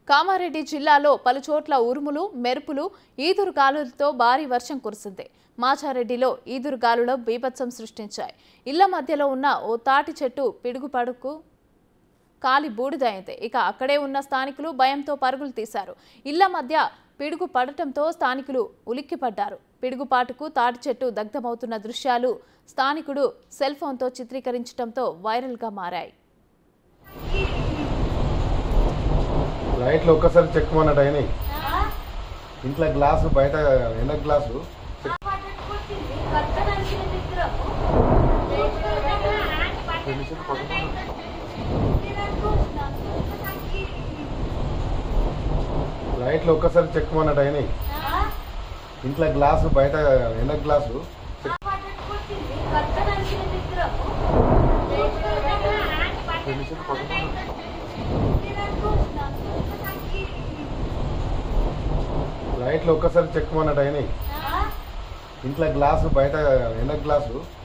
కామారెడ్డి జిల్లాలో పలుచోట్ల ఉరుములు మెరుపులు ఈదురుగాలులతో భారీ వర్షం కురిసింది మాచారెడ్డిలో ఈదురుగాలులు బీభత్సం సృష్టించాయి ఇళ్ల మధ్యలో ఉన్న ఓ తాటి చెట్టు పిడుగుపడుకు కాలి బూడిదైంది ఇక అక్కడే ఉన్న స్థానికులు భయంతో పరుగులు తీశారు ఇళ్ల మధ్య పిడుగు పడటంతో స్థానికులు ఉలిక్కిపడ్డారు పిడుగుపాటుకు తాటి చెట్టు దగ్ధమవుతున్న దృశ్యాలు స్థానికుడు సెల్ ఫోన్తో చిత్రీకరించడంతో వైరల్గా మారాయి లైట్లు ఒక్కసారి చెక్ అన్నట్టు అయినాయి ఇంట్లో గ్లాసు బయట ఎండ గ్లాసు లైట్లు ఒక్కసారి చెక్ అన్నట్టు అయినాయి ఇంట్లో గ్లాసు బయట ఎండ గ్లాసు లైట్లు ఒక్కసారి చెక్ అన్నట్టు అయినాయి ఇంట్లో గ్లాసు బయట ఎండ గ్లాసు